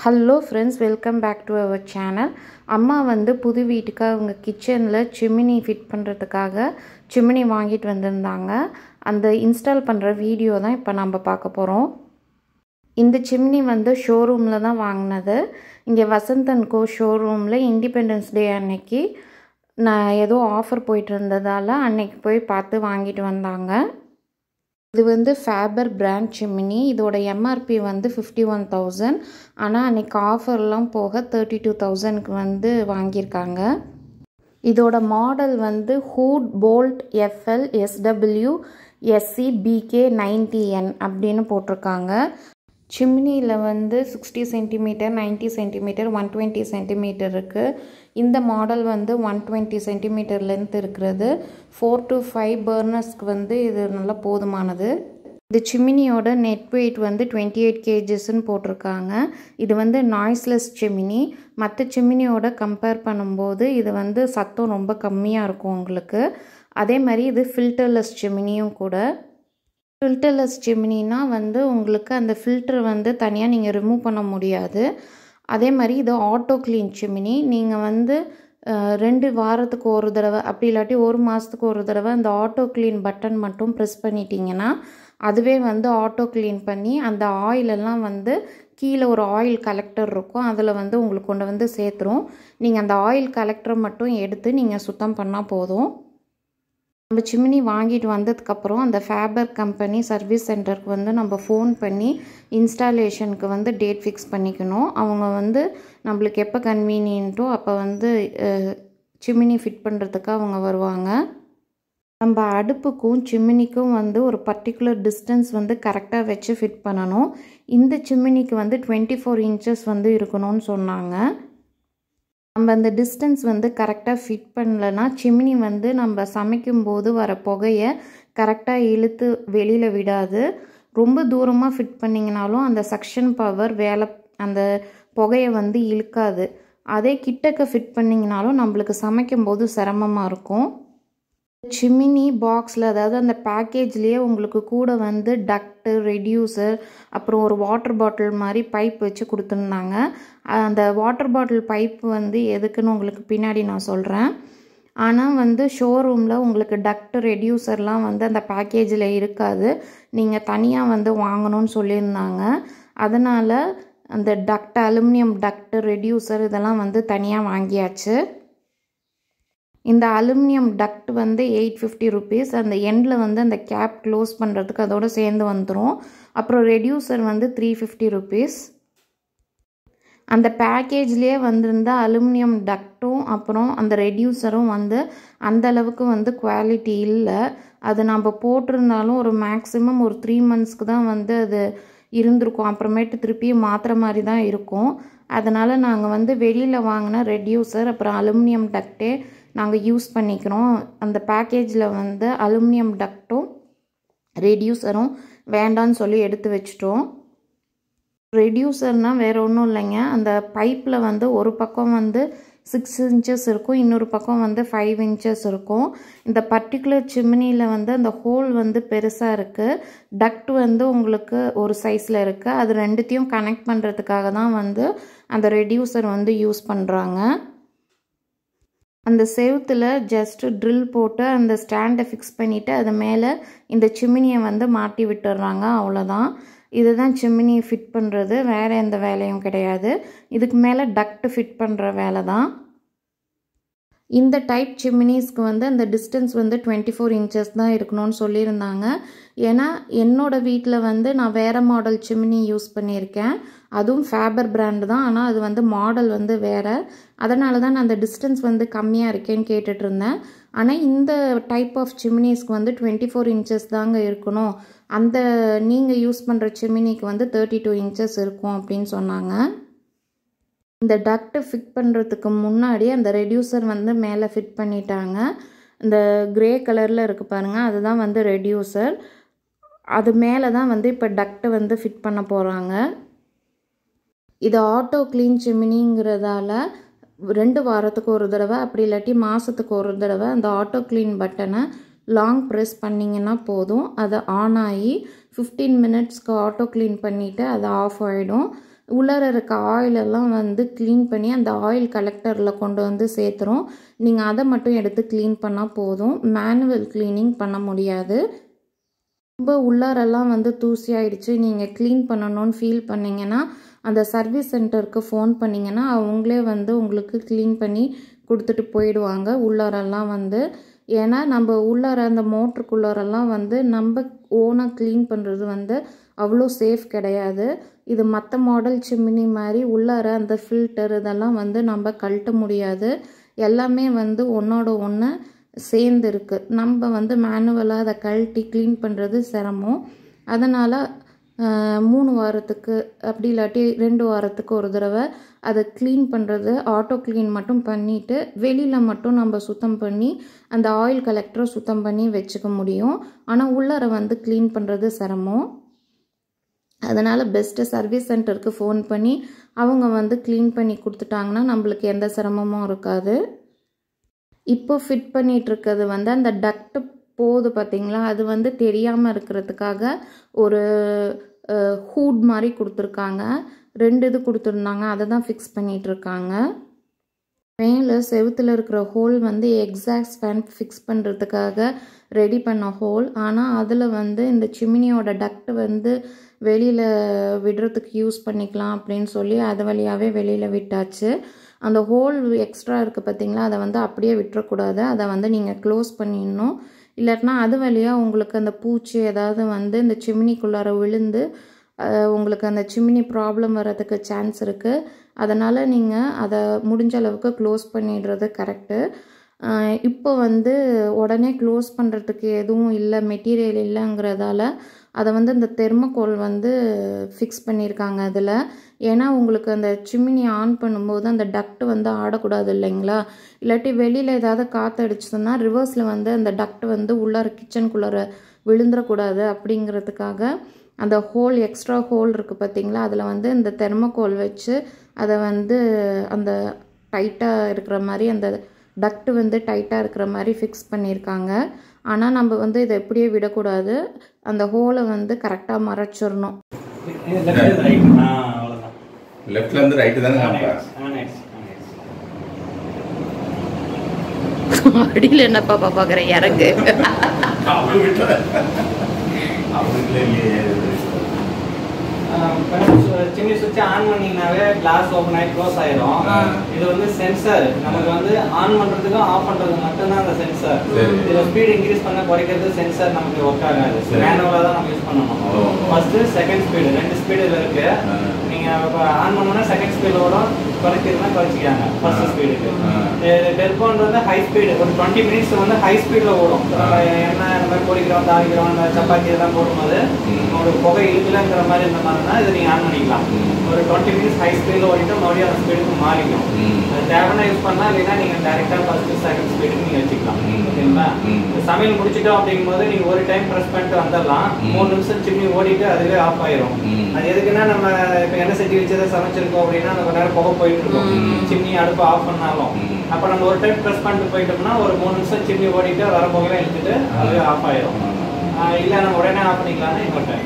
Hello friends welcome back to our channel அம்மா வந்து புது வீட்டுக்கு அவங்க கிச்சனில் சிம்மினி ஃபிட் பண்ணுறதுக்காக சிம்மினி வாங்கிட்டு வந்திருந்தாங்க அந்த இன்ஸ்டால் பண்ணுற வீடியோ தான் இப்போ நம்ம பார்க்க போகிறோம் இந்த சிம்னி வந்து ஷோரூமில் தான் வாங்கினது இங்கே வசந்தன் கோ ஷோரூமில் இண்டிபெண்டன்ஸ் டே அன்னைக்கு நான் ஏதோ ஆஃபர் போயிட்டு இருந்ததால் அன்னைக்கு போய் பார்த்து வாங்கிட்டு வந்தாங்க இது வந்து ஃபேபர் பிராண்ட் சிம்மினி இதோட எம்ஆர்பி வந்து ஃபிஃப்டி ஒன் தௌசண்ட் ஆனால் அன்றைக்கி ஆஃபர்லாம் போக தேர்ட்டி டூ தௌசண்ட்க்கு வந்து வாங்கியிருக்காங்க இதோட மாடல் வந்து hood bold FL SW SC BK ninety N அப்படின்னு போட்டிருக்காங்க சிம்னியில் வந்து sixty centimetre ninety centimetre one twenty centimetre இருக்குது இந்த மாடல் வந்து ஒன் டுவெண்ட்டி சென்டிமீட்டர் லென்த் இருக்கிறது ஃபோர் டு ஃபைவ் பர்னர்ஸ்க்கு வந்து இது நல்லா போதுமானது இந்த சிமினியோட நெட் வெயிட் வந்து டுவெண்ட்டி எயிட் கேஜஸ்ன்னு போட்டிருக்காங்க இது வந்து நாய்ஸ்லெஸ் சிமினி மற்ற சிமினியோட கம்பேர் பண்ணும்போது இது வந்து சத்தம் ரொம்ப கம்மியாக இருக்கும் உங்களுக்கு அதே மாதிரி இது ஃபில்டர்லெஸ் சிமினியும் கூட ஃபில்டர்லெஸ் சிம்னினா வந்து உங்களுக்கு அந்த ஃபில்டர் வந்து தனியாக நீங்கள் ரிமூவ் பண்ண முடியாது அதே மாதிரி இது ஆட்டோ க்ளீன் சிம்னி நீங்கள் வந்து ரெண்டு வாரத்துக்கு ஒரு தடவை அப்படி இல்லாட்டி ஒரு மாதத்துக்கு ஒரு தடவை அந்த ஆட்டோ க்ளீன் பட்டன் மட்டும் ப்ரெஸ் பண்ணிட்டீங்கன்னா அதுவே வந்து ஆட்டோ க்ளீன் பண்ணி அந்த ஆயிலெல்லாம் வந்து கீழே ஒரு ஆயில் கலெக்டர் இருக்கும் அதில் வந்து உங்களுக்கு கொண்டு வந்து சேர்த்துரும் நீங்கள் அந்த ஆயில் கலெக்டரை மட்டும் எடுத்து நீங்கள் சுத்தம் பண்ணால் போதும் நம்ம சிம்னி வாங்கிட்டு வந்ததுக்கப்புறம் அந்த ஃபேபர் கம்பெனி சர்வீஸ் சென்டருக்கு வந்து நம்ம ஃபோன் பண்ணி இன்ஸ்டாலேஷனுக்கு வந்து டேட் ஃபிக்ஸ் பண்ணிக்கணும் அவங்க வந்து நம்மளுக்கு எப்போ கன்வீனியன்ட்டோ அப்போ வந்து சிம்மினி ஃபிட் பண்ணுறதுக்கு அவங்க வருவாங்க நம்ம அடுப்புக்கும் சிம்மினிக்கும் வந்து ஒரு பர்டிகுலர் டிஸ்டன்ஸ் வந்து கரெக்டாக வச்சு ஃபிட் பண்ணணும் இந்த சிம்மினிக்கு வந்து டுவெண்ட்டி ஃபோர் இன்ச்சஸ் வந்து இருக்கணும்னு சொன்னாங்க நம்ம அந்த டிஸ்டன்ஸ் வந்து கரெக்டாக ஃபிட் பண்ணலன்னா சிம்னி வந்து நம்ம சமைக்கும்போது வர புகையை கரெக்டாக இழுத்து வெளியில் விடாது ரொம்ப தூரமாக ஃபிட் பண்ணிங்கனாலும் அந்த சக்ஷன் பவர் வேலை அந்த புகையை வந்து இழுக்காது அதே கிட்டக்க ஃபிட் பண்ணிங்கனாலும் நம்மளுக்கு சமைக்கும்போது சிரமமாக இருக்கும் சிமினி பாக்ஸில் அதாவது அந்த பேக்கேஜ்லேயே உங்களுக்கு கூட வந்து டக்ட்டு ரெடியூசர் அப்புறம் ஒரு வாட்டர் பாட்டில் மாதிரி பைப் வச்சு கொடுத்துருந்தாங்க அந்த வாட்டர் பாட்டில் பைப் வந்து எதுக்குன்னு உங்களுக்கு பின்னாடி நான் சொல்கிறேன் ஆனால் வந்து ஷோரூமில் உங்களுக்கு டக்ட் ரெடியூசர்லாம் வந்து அந்த பேக்கேஜில் இருக்காது நீங்கள் தனியாக வந்து வாங்கணும்னு சொல்லியிருந்தாங்க அதனால் அந்த டக்ட் அலுமினியம் டக்ட் ரெடியூசர் இதெல்லாம் வந்து தனியாக வாங்கியாச்சு இந்த அலுமினியம் டக்ட் வந்து எயிட் ஃபிஃப்டி ருபீஸ் அந்த எண்டில் வந்து அந்த கேப் க்ளோஸ் பண்ணுறதுக்கு அதோடு சேர்ந்து வந்துடும் அப்புறம் ரெடியூசர் வந்து த்ரீ ஃபிஃப்டி ருபீஸ் அந்த பேக்கேஜ்லேயே வந்திருந்த அலுமினியம் டக்ட்டும் அப்புறம் அந்த ரெடியூசரும் வந்து அந்த அளவுக்கு வந்து குவாலிட்டி இல்லை அது நம்ம போட்டிருந்தாலும் ஒரு மேக்ஸிமம் ஒரு த்ரீ மந்த்ஸ்க்கு தான் வந்து அது இருந்திருக்கும் அப்புறமேட்டு திருப்பியும் மாற்றுற மாதிரி தான் இருக்கும் அதனால் நாங்கள் வந்து வெளியில் வாங்கின ரெடியூசர் அப்புறம் அலுமினியம் டக்டே நாங்கள் யூஸ் பண்ணிக்கிறோம் அந்த பேக்கேஜில் வந்து அலுமினியம் டக்டும் ரெடியூசரும் வேண்டான்னு சொல்லி எடுத்து வச்சிட்டோம் ரெடியூசர்னால் வேறு ஒன்றும் இல்லைங்க அந்த பைப்பில் வந்து ஒரு பக்கம் வந்து சிக்ஸ் இன்ச்சஸ் இருக்கும் இன்னொரு பக்கம் வந்து ஃபைவ் இன்ச்சஸ் இருக்கும் இந்த பர்டிகுலர் சிம்னியில் வந்து அந்த ஹோல் வந்து பெருசாக இருக்குது டக்ட் வந்து உங்களுக்கு ஒரு சைஸில் இருக்குது அது ரெண்டுத்தையும் கனெக்ட் பண்ணுறதுக்காக தான் வந்து அந்த ரெடியூசர் வந்து யூஸ் பண்ணுறாங்க அந்த செவுத்தில் ஜஸ்ட்டு ட்ரில் போட்டு அந்த ஸ்டாண்டை ஃபிக்ஸ் பண்ணிவிட்டு அது மேலே இந்த சிம்மினியை வந்து மாட்டி விட்டுடுறாங்க அவ்வளோதான் இதுதான் சிம்மினியை ஃபிட் பண்ணுறது வேறு எந்த வேலையும் கிடையாது இதுக்கு மேலே டக்ட் ஃபிட் பண்ணுற வேலை தான் இந்த டைப் சிம்மினிஸ்க்கு வந்து அந்த டிஸ்டன்ஸ் வந்து டுவெண்ட்டி ஃபோர் இன்ச்சஸ் தான் இருக்கணும்னு சொல்லியிருந்தாங்க ஏன்னா என்னோடய வீட்டில் வந்து நான் வேறு மாடல் சிம்மினி யூஸ் பண்ணியிருக்கேன் அதுவும் ஃபேபர் பிராண்டு தான் ஆனால் அது வந்து மாடல் வந்து வேறு அதனால தான் நான் அந்த டிஸ்டன்ஸ் வந்து கம்மியாக இருக்கேன்னு கேட்டுட்டு இருந்தேன் ஆனால் இந்த டைப் ஆஃப் சிம்னிஸ்க்கு வந்து டுவெண்ட்டி ஃபோர் இன்ச்சஸ் தாங்க இருக்கணும் அந்த நீங்கள் யூஸ் பண்ணுற சிம்னிக்கு வந்து தேர்ட்டி டூ இன்ச்சஸ் இருக்கும் அப்படின்னு சொன்னாங்க இந்த டக்ட்டு ஃபிட் பண்ணுறதுக்கு முன்னாடி அந்த ரெடியூசர் வந்து மேலே ஃபிட் பண்ணிட்டாங்க இந்த க்ரே கலரில் இருக்குது பாருங்கள் அதுதான் வந்து ரெடியூசர் அது மேலே தான் வந்து இப்போ டக்ட்டை வந்து ஃபிட் பண்ண போகிறாங்க இது ஆட்டோ க்ளீன் சிமினிங்கிறதால ரெண்டு வாரத்துக்கு ஒரு தடவை அப்படி இல்லாட்டி மாதத்துக்கு ஒரு தடவை அந்த ஆட்டோ க்ளீன் பட்டனை லாங் ப்ரெஸ் பண்ணிங்கன்னா போதும் அது ஆன் ஆகி ஃபிஃப்டீன் மினிட்ஸ்க்கு ஆட்டோ க்ளீன் பண்ணிவிட்டு அது ஆஃப் ஆகிடும் உள்ளார இருக்க ஆயிலெல்லாம் வந்து க்ளீன் பண்ணி அந்த ஆயில் கலெக்டரில் கொண்டு வந்து சேர்த்துரும் நீங்கள் அதை மட்டும் எடுத்து க்ளீன் பண்ணால் போதும் மேனுவல் க்ளீனிங் பண்ண முடியாது ரொம்ப உள்ளாரெல்லாம் வந்து தூசி ஆயிடுச்சு நீங்கள் க்ளீன் பண்ணணும்னு ஃபீல் பண்ணிங்கன்னா அந்த சர்வீஸ் சென்டருக்கு ஃபோன் பண்ணிங்கன்னா அவங்களே வந்து உங்களுக்கு க்ளீன் பண்ணி கொடுத்துட்டு போயிடுவாங்க உள்ளாரெல்லாம் வந்து ஏன்னா நம்ம உள்ளார அந்த மோட்டருக்குள்ளாரெல்லாம் வந்து நம்ம ஓனாக க்ளீன் பண்ணுறது வந்து அவ்வளோ சேஃப் கிடையாது இது மற்ற மாடல் சிம்மினி மாதிரி உள்ளார அந்த ஃபில்டர் இதெல்லாம் வந்து நம்ம கழட்ட முடியாது எல்லாமே வந்து ஒன்றோட ஒன்று சேர்ந்து இருக்குது நம்ம வந்து மேனுவலாக அதை கழட்டி க்ளீன் பண்ணுறது சிரமம் அதனால் மூணு வாரத்துக்கு அப்படி இல்லாட்டி ரெண்டு வாரத்துக்கு ஒரு தடவை அதை க்ளீன் பண்ணுறது ஆட்டோ க்ளீன் மட்டும் பண்ணிவிட்டு வெளியில் மட்டும் நம்ம சுத்தம் பண்ணி அந்த ஆயில் கலெக்டரை சுத்தம் பண்ணி வச்சுக்க முடியும் ஆனால் உள்ளார வந்து க்ளீன் பண்ணுறது சிரமம் அதனால் பெஸ்ட்டு சர்வீஸ் சென்டருக்கு ஃபோன் பண்ணி அவங்க வந்து க்ளீன் பண்ணி கொடுத்துட்டாங்கன்னா நம்மளுக்கு எந்த சிரமமும் இருக்காது இப்போ ஃபிட் பண்ணிகிட்டு இருக்கிறது வந்து அந்த டக்ட்டு போகுது பார்த்தீங்களா அது வந்து தெரியாமல் இருக்கிறதுக்காக ஒரு ஹூட் மாதிரி கொடுத்துருக்காங்க ரெண்டு இது கொடுத்துருந்தாங்க அதை தான் ஃபிக்ஸ் பண்ணிகிட்ருக்காங்க மேலே செவுத்தில் இருக்கிற ஹோல் வந்து எக்ஸாக்ட் ஸ்பேன் ஃபிக்ஸ் பண்ணுறதுக்காக ரெடி பண்ண ஹோல் ஆனால் அதில் வந்து இந்த சிமினியோட டக்ட் வந்து வெளியில் விடுறதுக்கு யூஸ் பண்ணிக்கலாம் அப்படின்னு சொல்லி அது வழியாகவே வெளியில் விட்டாச்சு அந்த ஹோல் எக்ஸ்ட்ரா இருக்குது பார்த்தீங்களா அதை வந்து அப்படியே விட்டுறக்கூடாது அதை வந்து நீங்கள் க்ளோஸ் பண்ணிடணும் இல்லாட்டினா அது வழியாக உங்களுக்கு அந்த பூச்சி ஏதாவது வந்து இந்த சிம்னிக்குள்ளார விழுந்து உங்களுக்கு அந்த சிம்னி ப்ராப்ளம் வர்றதுக்கு சான்ஸ் இருக்குது அதனால் நீங்கள் அதை முடிஞ்ச அளவுக்கு க்ளோஸ் பண்ணிடுறது கரெக்டு இப்போ வந்து உடனே க்ளோஸ் பண்ணுறதுக்கு எதுவும் இல்லை மெட்டீரியல் இல்லைங்கிறதால அதை வந்து இந்த தெர்மக்கோல் வந்து ஃபிக்ஸ் பண்ணியிருக்காங்க அதில் ஏன்னா உங்களுக்கு அந்த சிம்னி ஆன் பண்ணும்போது அந்த டக்ட் வந்து ஆடக்கூடாது இல்லைங்களா இல்லாட்டி வெளியில் ஏதாவது காற்று அடிச்சதுன்னா ரிவர்ஸில் வந்து அந்த டக்ட் வந்து உள்ளார கிச்சனுக்குள்ளார விழுந்துடக்கூடாது அப்படிங்கிறதுக்காக அந்த ஹோல் எக்ஸ்ட்ரா ஹோல் இருக்குது பார்த்தீங்களா அதில் வந்து இந்த தெர்மக்கோல் வச்சு அதை வந்து அந்த டைட்டாக இருக்கிற மாதிரி அந்த டக்ட்டு வந்து டைட்டாக இருக்கிற மாதிரி ஃபிக்ஸ் பண்ணியிருக்காங்க ஆனால் நம்ம வந்து இதை எப்படியே விடக்கூடாது அந்த ஹோலை வந்து கரெக்டாக மறைச்சிடணும் லெஃப்ட்ல இருந்து ரைட்டு தானே காமிப்பா அடியில் என்னப்பா பார்க்குற இறங்கு அவங்க வீட்டுல அவங்க வீட்டுல இல்லையே சிம்னி சுவிட்ச் ஆன் பண்ணீங்கனாவே கிளாஸ் ஓப்பன் ஆகி க்ளோஸ் ஆயிரும் ஆ. இது வந்து சென்சார் நமக்கு வந்து ஆன் பண்றதுக்கும் ஆஃப் பண்றதுக்கு மட்டும்தான் அந்த சென்சார் சரி. இதுல ஸ்பீட் இன்க்ரீஸ் பண்ண குறைக்கிறது சென்சார் நமக்கு ஒர்க் ஆகாது சரி. மேனுவலா தான் நம்ம யூஸ் பண்ணணும் ஓ. ஃபர்ஸ்ட் செகண்ட் ஸ்பீடு ரெண்டு ஸ்பீடு இதுல இருக்கு ஆ. நீங்க ஆன் பண்ணோம்னா செகண்ட் ஸ்பீடு ஓடும் குறைக்கிறதுனா குறைச்சிக்காங்க ஃபர்ஸ்ட் ஆ. ஸ்பீடுக்கு ஆ. டெர்போன் வந்து ஹை ஸ்பீடு ஒரு டுவெண்ட்டி மினிட்ஸ் வந்து ஹை ஸ்பீடில் ஓடும் ஆ. நம்ம என்ன இந்த மாதிரி பொரிக்கிறோம் தாளிக்கிறோம் இந்த சப்பாத்தி இதெல்லாம் போடும்போது ம். ஒரு புகை இழுக்கலங்கிற மாதிரி இந்த மாதிரினா இதை நீங்கள் ஆன் பண்ணிக்கலாம் ம். ஒரு டுவெண்ட்டி மினிட்ஸ் ஹை ஸ்பீடில் ஓடிட்டு மறுபடியும் அந்த ஸ்பீடுக்கு மாறிக்கும் ம். அது தேவைன்னா யூஸ் பண்ணலாம் இல்லைன்னா நீங்கள் டேரெக்டாக ஃபர்ஸ்ட் செகண்ட் ஸ்பீடுக்கு நீங்கள் வச்சுக்கலாம் ம். ஓகேங்களா ம். இந்த சமையல் முடிச்சிட்டோம் அப்படிங்கும்போது நீங்கள் ஒரு டைம் ப்ரெஸ் பண்ணிட்டு வந்துடலாம் ம். மூணு நிமிஷம் சிம்னி ஓடிட்டு அதுவே ஆஃப் ஆயிரும் ம். அது எதுக்குன்னா நம்ம இப்போ எண்ணெய் சட்டி வச்சதை சமைச்சிருக்கோம் அப்படின்னா அந்த கொஞ்ச நேரம் புகை போயிட்டு இருக்கும் ம். சிம்னி அடுப்பு ஆஃப் பண்ணாலும் ம். அப்போ நம்ம ஒரு டைம் ப்ரெஸ் பண்ணிட்டு போயிட்டோம்னா ஒரு மூணு நிமிஷம் சிம்னி ஓடிட்டு வர புகையெல்லாம் இழுத்துட்டு அதுவே ஆஃப் ஆயிரும் ஆஹ் இல்ல நம்ம உடனே ஆஃப் பண்ணிக்கலாம்னா இன்னொரு டைம்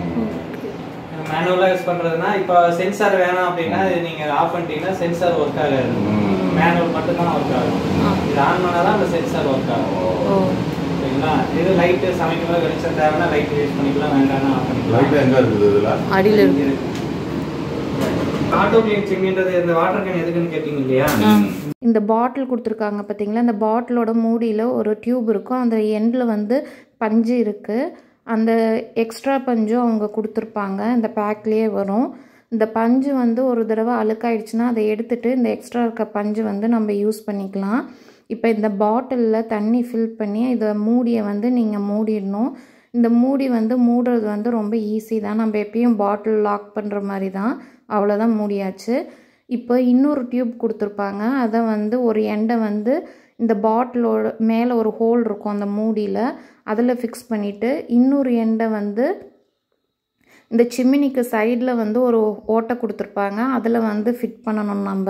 மேனுவலாக யூஸ் பண்றதுன்னா இப்போ சென்சார் வேணாம் அப்படின்னா இது நீங்க ஆஃப் பண்ணிட்டீங்கன்னா சென்சார் ஒர்க் ஆகாது ம். மேனுவல் மட்டும்தான் ஒர்க் ஆகும் ஆ. இது ஆன் பண்ணாதான் அந்த சென்சார் ஒர்க் ஆகும் ஓ சரிங்களா இது லைட்டு சமைக்கும் போது வெளிச்சம் தேவைன்னா லைட் யூஸ் பண்ணிக்கலாம் வேண்டாம்னா ஆஃப் லைட் பண்ணிக்கலாம் எங்க இருக்குது இதுல அடியில் இருக்கு ஆட்டோ கிளீன் சிம்மின்றது இந்த வாட்டர் கேன் எதுக்குன்னு கேட்டீங்க இல்லையா இந்த பாட்டில் கொடுத்துருக்காங்க பார்த்தீங்களா இந்த பாட்டிலோட மூடியில் ஒரு டியூப் இருக்கும் அந்த எண்டில் வந்து பஞ்சு இருக்குது அந்த எக்ஸ்ட்ரா பஞ்சும் அவங்க கொடுத்துருப்பாங்க இந்த பேக்லேயே வரும் இந்த பஞ்சு வந்து ஒரு தடவை அழுக்காயிடுச்சுன்னா அதை எடுத்துட்டு இந்த எக்ஸ்ட்ரா இருக்க பஞ்சு வந்து நம்ம யூஸ் பண்ணிக்கலாம் இப்போ இந்த பாட்டிலில் தண்ணி ஃபில் பண்ணி இதை மூடியை வந்து நீங்கள் மூடிடணும் இந்த மூடி வந்து மூடுறது வந்து ரொம்ப ஈஸி தான் நம்ம எப்பயும் பாட்டில் லாக் பண்ணுற மாதிரி தான் அவ்வளோதான் மூடியாச்சு இப்போ இன்னொரு டியூப் கொடுத்துருப்பாங்க அதை வந்து ஒரு எண்டை வந்து இந்த பாட்டிலோட மேலே ஒரு ஹோல் இருக்கும் அந்த மூடியில் அதில் ஃபிக்ஸ் பண்ணிவிட்டு இன்னொரு எண்டை வந்து இந்த சிம்மினிக்கு சைடில் வந்து ஒரு ஓட்டை கொடுத்துருப்பாங்க அதில் வந்து ஃபிட் பண்ணணும் நம்ம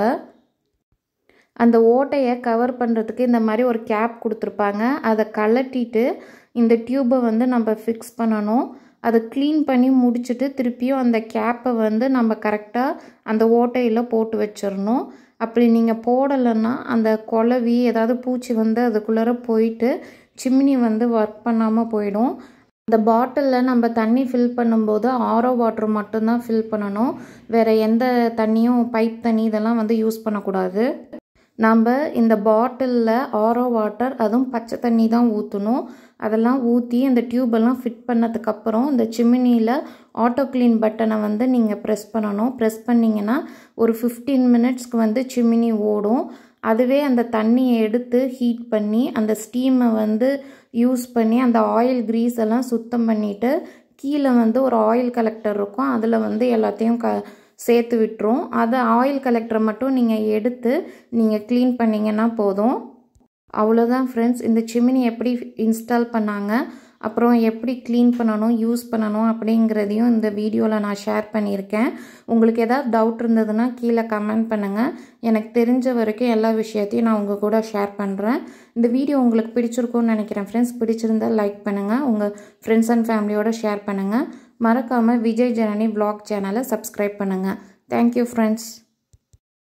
அந்த ஓட்டையை கவர் பண்ணுறதுக்கு இந்த மாதிரி ஒரு கேப் கொடுத்துருப்பாங்க அதை கழட்டிட்டு இந்த டியூப்பை வந்து நம்ம ஃபிக்ஸ் பண்ணணும் அதை க்ளீன் பண்ணி முடிச்சுட்டு திருப்பியும் அந்த கேப்பை வந்து நம்ம கரெக்டாக அந்த ஓட்டையில் போட்டு வச்சிடணும் அப்படி நீங்கள் போடலைன்னா அந்த குலவி ஏதாவது பூச்சி வந்து அதுக்குள்ளார போயிட்டு சிம்னி வந்து ஒர்க் பண்ணாமல் போயிடும் அந்த பாட்டிலில் நம்ம தண்ணி ஃபில் பண்ணும்போது ஆரோ வாட்டர் மட்டும்தான் ஃபில் பண்ணணும் வேறு எந்த தண்ணியும் பைப் தண்ணி இதெல்லாம் வந்து யூஸ் பண்ணக்கூடாது நம்ம இந்த பாட்டிலில் ஆரோ வாட்டர் அதுவும் பச்சை தண்ணி தான் ஊற்றணும் அதெல்லாம் ஊற்றி அந்த டியூபெல்லாம் ஃபிட் பண்ணதுக்கப்புறம் இந்த சிம்மினியில் ஆட்டோ க்ளீன் பட்டனை வந்து நீங்கள் ப்ரெஸ் பண்ணணும் ப்ரெஸ் பண்ணிங்கன்னா ஒரு ஃபிஃப்டீன் மினிட்ஸ்க்கு வந்து சிம்மினி ஓடும் அதுவே அந்த தண்ணியை எடுத்து ஹீட் பண்ணி அந்த ஸ்டீமை வந்து யூஸ் பண்ணி அந்த ஆயில் க்ரீஸ் எல்லாம் சுத்தம் பண்ணிவிட்டு கீழே வந்து ஒரு ஆயில் கலெக்டர் இருக்கும் அதில் வந்து எல்லாத்தையும் க சேர்த்து விட்டுரும் அதை ஆயில் கலெக்டரை மட்டும் நீங்கள் எடுத்து நீங்கள் க்ளீன் பண்ணிங்கன்னா போதும் அவ்வளோதான் ஃப்ரெண்ட்ஸ் இந்த சிமினி எப்படி இன்ஸ்டால் பண்ணாங்க அப்புறம் எப்படி க்ளீன் பண்ணணும் யூஸ் பண்ணணும் அப்படிங்கிறதையும் இந்த வீடியோவில் நான் ஷேர் பண்ணியிருக்கேன் உங்களுக்கு ஏதாவது டவுட் இருந்ததுன்னா கீழே கமெண்ட் பண்ணுங்கள் எனக்கு தெரிஞ்ச வரைக்கும் எல்லா விஷயத்தையும் நான் உங்கள் கூட ஷேர் பண்ணுறேன் இந்த வீடியோ உங்களுக்கு பிடிச்சிருக்கும்னு நினைக்கிறேன் ஃப்ரெண்ட்ஸ் பிடிச்சிருந்தால் லைக் பண்ணுங்கள் உங்கள் ஃப்ரெண்ட்ஸ் அண்ட் ஃபேமிலியோட ஷேர் பண்ணுங்கள் மறக்காமல் விஜய் ஜனனி vlog சேனலை சப்ஸ்கிரைப் பண்ணுங்கள் தேங்க்யூ ஃப்ரெண்ட்ஸ்